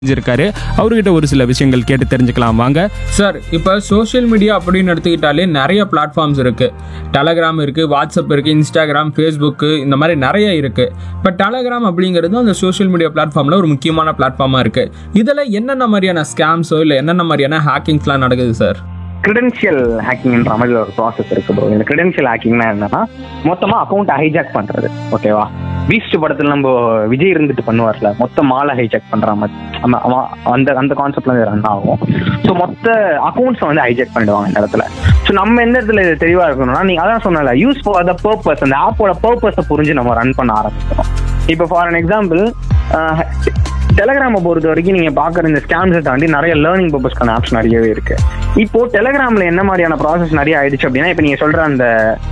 இருக்காரு அவர்கிட்ட ஒரு சில விஷயங்கள் கேட்டு தெரிஞ்சுக்கலாம் வாங்க சார் இப்போ சோஷியல் மீடியா அப்படின்னு எடுத்துக்கிட்டாலே நிறைய பிளாட்ஃபார்ம்ஸ் இருக்கு டெலகிராம் இருக்கு வாட்ஸ்அப் இருக்கு இன்ஸ்டாகிராம் ஃபேஸ்புக்கு இந்த மாதிரி நிறைய இருக்கு இப்போ டெலகிராம் அப்படிங்கிறது அந்த சோஷியல் மீடியா பிளாட்ஃபார்ம்ல ஒரு முக்கியமான பிளாட்ஃபார்மா இருக்கு இதில் என்னென்ன மாதிரியான ஸ்கேம்ஸோ இல்லை என்னென்ன மாதிரியான ஹேக்கிங்ஸ்லாம் நடக்குது சார் கிரெடென்ஷியல் ஹேக்கிங்ன்ற மாதிரி ஒரு ப்ராசஸ் இருக்கு ப்ரோ இந்த கிரெடென்ஷியல் ஹேக்கிங்னா என்னன்னா மொத்தமா அக்கௌண்ட் ஹைஜாக் பண்றது ஓகேவா பீஸ்ட் படத்துல நம்ம விஜய் இருந்துட்டு பண்ணுவார்ல மொத்த மாலை ஹைஜாக் பண்ற மாதிரி ஆமா, ஆமா, அந்த அந்த கான்செப்ட்ல இருந்து ரன் ஆகும் ஸோ மொத்த அக்கௌண்ட்ஸ் வந்து ஹைஜாக் பண்ணிடுவாங்க இந்த இடத்துல ஸோ நம்ம எந்த இடத்துல இது தெளிவா இருக்கணும்னா நீங்க அதான் சொன்னல யூஸ் ஃபார் த பர்பஸ் அந்த ஆப்போட பர்பஸை புரிஞ்சு நம்ம ரன் பண்ண ஆரம்பிக்கணும் இப்போ ஃபார் அன் எக்ஸாம்பிள் டெலகிராமை பொறுத்த வரைக்கும் நீங்க பாக்குற இந்த ஸ்கேம்ஸை தாண்டி நிறைய லேர்னிங் பர்பஸ்க்கான ஆப்ஸ் நிறையவே இருக்கு இப்போ டெலகிராம்ல என்ன மாதிரியான ப்ராசஸ் நிறைய ஆயிடுச்சு அப்படின்னா இப்போ நீங்க சொல்ற அந்த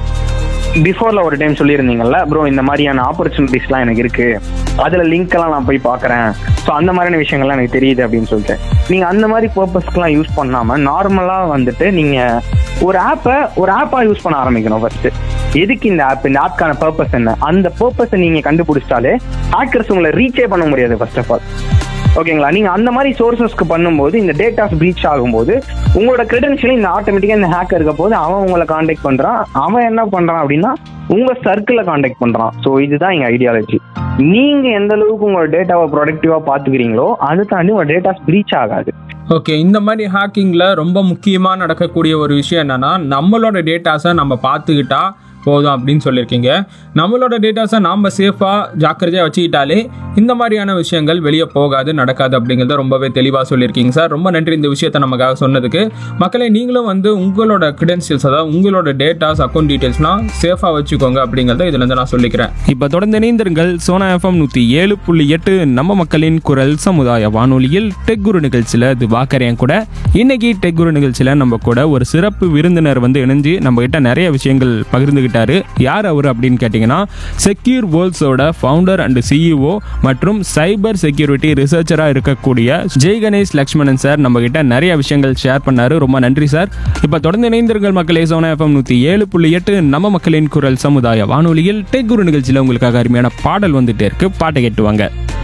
பிஃபோர்ல ஒரு டைம் சொல்லியிருந்தீங்கல்ல ப்ரோ இந்த மாதிரியான ஆப்பர்ச்சுனிட்டிஸ்லாம் எனக்கு இருக்கு அதுல லிங்க் எல்லாம் நான் போய் பார்க்கறேன் ஸோ அந்த மாதிரியான விஷயங்கள்லாம் எனக்கு தெரியுது அப்படின்னு சொல்லிட்டு நீங்க அந்த மாதிரி பர்பஸ்க்குலாம் யூஸ் பண்ணாம நார்மலா வந்துட்டு நீங்க ஒரு ஆப்பை ஒரு ஆப்பா யூஸ் பண்ண ஆரம்பிக்கணும் ஃபர்ஸ்ட் எதுக்கு இந்த ஆப் இந்த ஆப்க்கான பர்பஸ் என்ன அந்த பர்பஸை நீங்க கண்டுபிடிச்சிட்டாலே ஹேக்கர்ஸ் உங்களை ரீச்சே பண்ண முடியாது ஃபர்ஸ்ட் ஆஃப் ஆல் ஓகேங்களா நீங்க அந்த மாதிரி சோர்சஸ்க்கு பண்ணும்போது இந்த டேட்டாஸ் பிரீச் ஆகும்போது உங்களோட கிரெடென்ஷியல் இந்த ஆட்டோமேட்டிக்கா இந்த ஹேக்கர் இருக்க போது அவன் உங்களை காண்டாக்ட் பண்றான் அவன் என்ன பண்றான் அப்படின்னா உங்க சர்க்கிளை காண்டாக்ட் பண்றான் ஸோ இதுதான் எங்க ஐடியாலஜி நீங்க எந்த அளவுக்கு உங்களோட டேட்டாவை ப்ரொடக்டிவா பாத்துக்கிறீங்களோ அதை தாண்டி உங்க டேட்டாஸ் பிரீச் ஆகாது ஓகே இந்த மாதிரி ஹேக்கிங்கில் ரொம்ப முக்கியமாக நடக்கக்கூடிய ஒரு விஷயம் என்னன்னா நம்மளோட டேட்டாஸை நம்ம பார்த்துக்கிட்டா போதும் அப்படின்னு சொல்லியிருக்கீங்க நம்மளோட டேட்டாஸை நாம் சேஃபாக ஜாக்கிரதையாக வச்சுக்கிட்டாலே இந்த மாதிரியான விஷயங்கள் வெளியே போகாது நடக்காது அப்படிங்கிறத ரொம்பவே தெளிவாக சொல்லியிருக்கீங்க சார் ரொம்ப நன்றி இந்த விஷயத்தை நமக்காக சொன்னதுக்கு மக்களே நீங்களும் வந்து உங்களோட கிரெடென்ஷியல்ஸ் அதாவது உங்களோட டேட்டாஸ் அக்கௌண்ட் டீட்டெயில்ஸ்லாம் சேஃபாக வச்சுக்கோங்க அப்படிங்கிறத இதுலேருந்து நான் சொல்லிக்கிறேன் இப்போ தொடர்ந்து இணைந்திருங்கள் சோனா எஃப்எம் நூற்றி ஏழு புள்ளி எட்டு நம்ம மக்களின் குரல் சமுதாய வானொலியில் டெக் குரு நிகழ்ச்சியில் திவாகரேன் கூட இன்னைக்கு டெக் குரு நிகழ்ச்சியில் நம்ம கூட ஒரு சிறப்பு விருந்தினர் வந்து இணைஞ்சு நம்ம கிட்ட நிறைய விஷயங்கள் பகிர்ந்துகிட்டாரு யார் அவர் அப்படின்னு கேட்டிங்கன்னா செக்யூர் வேர்ல்ட்ஸோட ஃபவுண்டர் அண்ட் சிஇஓ மற்றும் சைபர் செக்யூரிட்டி ரிசர்ச்சராக இருக்கக்கூடிய ஜெய் கணேஷ் லக்ஷ்மணன் சார் நம்ம கிட்ட நிறைய விஷயங்கள் ஷேர் பண்ணாரு ரொம்ப நன்றி சார் இப்போ தொடர்ந்து இணைந்திருங்கள் மக்களே சோனா எஃப்எம் நூற்றி ஏழு புள்ளி எட்டு நம்ம மக்களின் குரல் சமுதாய வானொலியில் டெக் குரு நிகழ்ச்சியில் உங்களுக்காக அருமையான பாடல் வந்துட்டே இருக்கு பாட்டை கேட்டுவாங்க